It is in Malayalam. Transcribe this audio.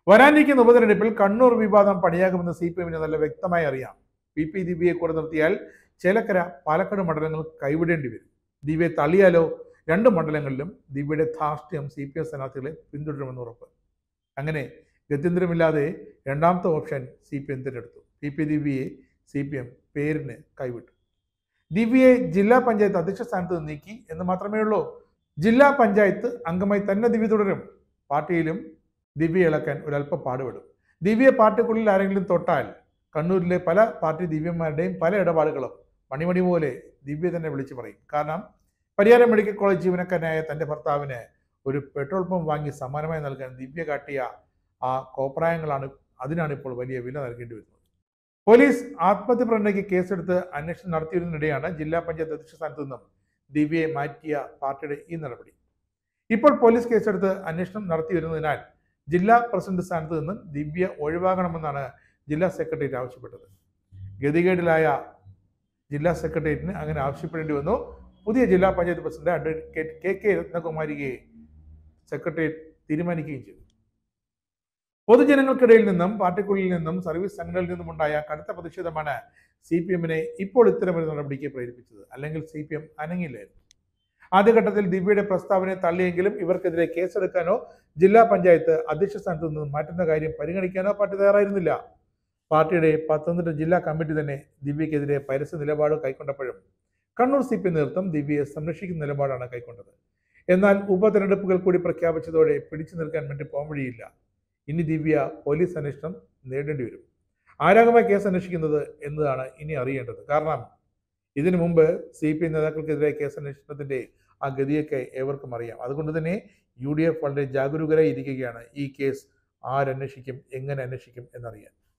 വരാനിരിക്കുന്ന ഉപതെരഞ്ഞെടുപ്പിൽ കണ്ണൂർ വിവാദം പണിയാകുമെന്ന് സി പി എമ്മിന് നല്ല വ്യക്തമായി അറിയാം പി പി ദിവ്യയെ കൂടെ നിർത്തിയാൽ ചേലക്കര പാലക്കാട് മണ്ഡലങ്ങൾ കൈവിടേണ്ടി വരും ദിവ്യയെ തള്ളിയാലോ രണ്ട് മണ്ഡലങ്ങളിലും ദിവ്യയുടെ ധാർഷ്ട്യം സി പി എം സ്ഥാനാർത്ഥികളെ പിന്തുടരുമെന്ന് ഉറപ്പ് അങ്ങനെ ഗത്യന്തരമില്ലാതെ രണ്ടാമത്തെ ഓപ്ഷൻ സി പി എം തിരഞ്ഞെടുത്തു പി പി ദിവ്യയെ സി പി എം പേരിന് കൈവിട്ടു ദിവ്യയെ ജില്ലാ പഞ്ചായത്ത് അധ്യക്ഷ സ്ഥാനത്ത് നിന്ന് നീക്കി എന്ന് മാത്രമേ ഉള്ളൂ ജില്ലാ പഞ്ചായത്ത് അംഗമായി തന്നെ ദിവ്യ തുടരും പാർട്ടിയിലും ദിവ്യ ഇളക്കാൻ ഒരല്പം പാടുപെടും ദിവ്യയെ പാർട്ടിക്കുള്ളിൽ ആരെങ്കിലും തൊട്ടാൽ കണ്ണൂരിലെ പല പാർട്ടി ദിവ്യന്മാരുടെയും പല ഇടപാടുകളും മണിമണി പോലെ ദിവ്യ തന്നെ വിളിച്ചു പറയും കാരണം പരിയാരം മെഡിക്കൽ കോളേജ് ജീവനക്കാരനായ തൻ്റെ ഭർത്താവിന് ഒരു പെട്രോൾ പമ്പ് വാങ്ങി സമ്മാനമായി നൽകാൻ ദിവ്യ കാട്ടിയ ആ കോപ്രായങ്ങളാണ് അതിനാണ് ഇപ്പോൾ വലിയ വില നൽകേണ്ടി വരുന്നത് പോലീസ് ആത്മഹത്യ പ്രകടനയ്ക്ക് കേസെടുത്ത് അന്വേഷണം നടത്തിയിരുന്നതിനിടെയാണ് ജില്ലാ പഞ്ചായത്ത് അധ്യക്ഷ സ്ഥാനത്ത് നിന്നും ദിവ്യയെ മാറ്റിയ പാർട്ടിയുടെ ഈ നടപടി ഇപ്പോൾ പോലീസ് കേസെടുത്ത് അന്വേഷണം നടത്തി വരുന്നതിനാൽ ജില്ലാ പ്രസിഡന്റ് സ്ഥാനത്ത് നിന്നും ദിവ്യ ഒഴിവാകണമെന്നാണ് ജില്ലാ സെക്രട്ടേറിയറ്റ് ആവശ്യപ്പെട്ടത് ഗതികേടിലായ ജില്ലാ സെക്രട്ടേറിയറ്റിന് അങ്ങനെ ആവശ്യപ്പെടേണ്ടി വന്നു പുതിയ ജില്ലാ panchayat president advocate K K രത്നകുമാരിയെ സെക്രട്ടേറിയറ്റ് തീരുമാനിക്കുകയും ചെയ്തു പൊതുജനങ്ങൾക്കിടയിൽ നിന്നും പാർട്ടിക്കുള്ളിൽ നിന്നും സർവീസ് സംഘടനയിൽ നിന്നും ഉണ്ടായ കടുത്ത പ്രതിഷേധമാണ് സി പി എമ്മിനെ ഇപ്പോൾ ഇത്തരമൊരു നടപടിക്ക് പ്രേരിപ്പിച്ചത് അല്ലെങ്കിൽ സി പി എം അനങ്ങില്ലായിരുന്നു ആദ്യഘട്ടത്തിൽ ദിവ്യയുടെ പ്രസ്താവനയെ തള്ളിയെങ്കിലും ഇവർക്കെതിരെ കേസെടുക്കാനോ ജില്ലാ പഞ്ചായത്ത് അധ്യക്ഷ സ്ഥാനത്ത് നിന്ന് മാറ്റുന്ന കാര്യം പരിഗണിക്കാനോ പാർട്ടി തയ്യാറായിരുന്നില്ല പാർട്ടിയുടെ പത്തനംതിട്ട ജില്ലാ കമ്മിറ്റി തന്നെ ദിവ്യക്കെതിരെ പരസ്യ നിലപാട് കൈക്കൊണ്ടപ്പോഴും കണ്ണൂർ സി പി നേതൃത്വം ദിവ്യയെ സംരക്ഷിക്കുന്ന നിലപാടാണ് കൈക്കൊണ്ടത് എന്നാൽ ഉപതെരഞ്ഞെടുപ്പുകൾ കൂടി പ്രഖ്യാപിച്ചതോടെ പിടിച്ചു നിൽക്കാൻ വേണ്ടി പോംവഴിയില്ല ഇനി ദിവ്യ പോലീസ് അന്വേഷണം നേടേണ്ടി വരും ആരാകമായി കേസ് അന്വേഷിക്കുന്നത് എന്നതാണ് ഇനി അറിയേണ്ടത് കാരണം ഇതിനു മുമ്പ് സി പി ഐ നേതാക്കൾക്കെതിരെ കേസ് അന്വേഷണത്തിന്റെ ആ ഗതിയൊക്കെ ഏവർക്കും അറിയാം അതുകൊണ്ട് തന്നെ യു ഡി എഫ് വളരെ ജാഗരൂകരായി ഇരിക്കുകയാണ് ഈ കേസ് ആരന്വേഷിക്കും എങ്ങനെ അന്വേഷിക്കും എന്നറിയാൻ